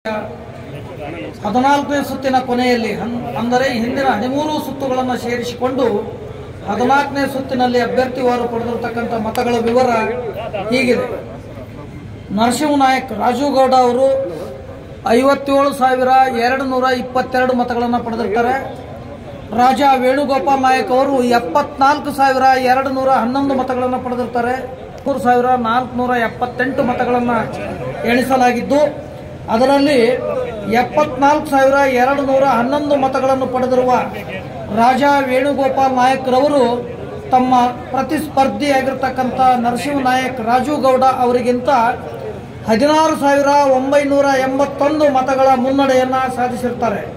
ಹದಿನಾಲ್ಕನೇ ಸುತ್ತಿನ ಕೊನೆಯಲ್ಲಿ ಹನ್- ಅಂದರೆ ಹಿಂದಿನ ಹದಿಮೂರು ಸುತ್ತುಗಳನ್ನು ಸೇರಿಸಿಕೊಂಡು ಹದಿನಾಲ್ಕನೇ ಸುತ್ತಿನಲ್ಲಿ ಅಭ್ಯರ್ಥಿವಾರು ಪಡೆದಿರತಕ್ಕಂಥ ಮತಗಳ ವಿವರ ಹೀಗಿದೆ ನರಸಿಂಹ ನಾಯಕ್ ರಾಜು ಗೌಡ ಅವರು ಐವತ್ತೇಳು ಸಾವಿರ ಎರಡು ನೂರ ಇಪ್ಪತ್ತೆರಡು ಮತಗಳನ್ನು ಪಡೆದಿರ್ತಾರೆ ರಾಜ ವೇಣುಗೋಪಾಲ್ ನಾಯಕ್ ಅವರು ಎಪ್ಪತ್ನಾಲ್ಕು ಸಾವಿರ ಎರಡು ನೂರ ಹನ್ನೊಂದು ಮತಗಳನ್ನು ಪಡೆದಿರ್ತಾರೆ ಮೂರು ಸಾವಿರ ನಾಲ್ಕುನೂರ ಎಪ್ಪತ್ತೆಂಟು ಮತಗಳನ್ನು ಎಣಿಸಲಾಗಿದ್ದು ಅದರಲ್ಲಿ ಎಪ್ಪತ್ನಾಲ್ಕು ಸಾವಿರ ಎರಡು ನೂರ ಹನ್ನೊಂದು ಮತಗಳನ್ನು ಪಡೆದಿರುವ ರಾಜ ವೇಣುಗೋಪಾಲ್ ನಾಯಕ್ರವರು ತಮ್ಮ ಪ್ರತಿಸ್ಪರ್ಧಿಯಾಗಿರ್ತಕ್ಕಂಥ ನರಸಿಂಹ ನಾಯಕ್ ರಾಜು ಗೌಡ ಅವರಿಗಿಂತ ಹದಿನಾರು ಸಾವಿರ ಒಂಬೈನೂರ ಎಂಬತ್ತೊಂದು ಮತಗಳ ಮುನ್ನಡೆಯನ್ನು ಸಾಧಿಸಿರ್ತಾರೆ